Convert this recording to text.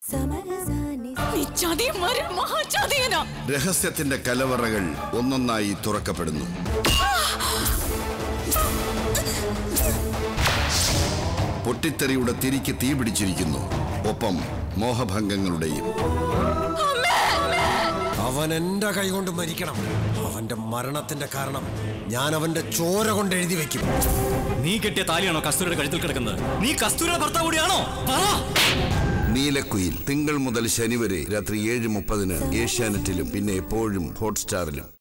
നീ ചതിയന്മാരെ മഹാചതിയനാ രഹസ്യത്തിന്റെ കലവറകൾ ഒന്നൊന്നായി തുറക്കപ്പെടുന്നു പൊട്ടിത്തെറിയുടെ തിരിക്ക് തീ പിടിച്ചിരിക്കുന്നു ഒപ്പം മോഹഭംഗങ്ങളുടെയും അവൻ എന്റെ കൈകൊണ്ട് മരിക്കണം അവന്റെ മരണത്തിന്റെ കാരണം ഞാൻ അവന്റെ ചോര കൊണ്ട് എഴുതി വെക്കും നീ കെട്ടിയ താലിയാണോ കസ്തൂരിയുടെ കഴുത്തിൽ കിടക്കുന്നത് നീ കസ്തൂരിയുടെ ഭർത്താവ് കൂടിയാണോ പറ നീലക്കുയിൽ തിങ്കൾ മുതൽ ശനി വരെ രാത്രി ഏഴ് മുപ്പതിന് ഏഷ്യാനെറ്റിലും പിന്നെ എപ്പോഴും ഹോട്ട്സ്റ്റാറിലും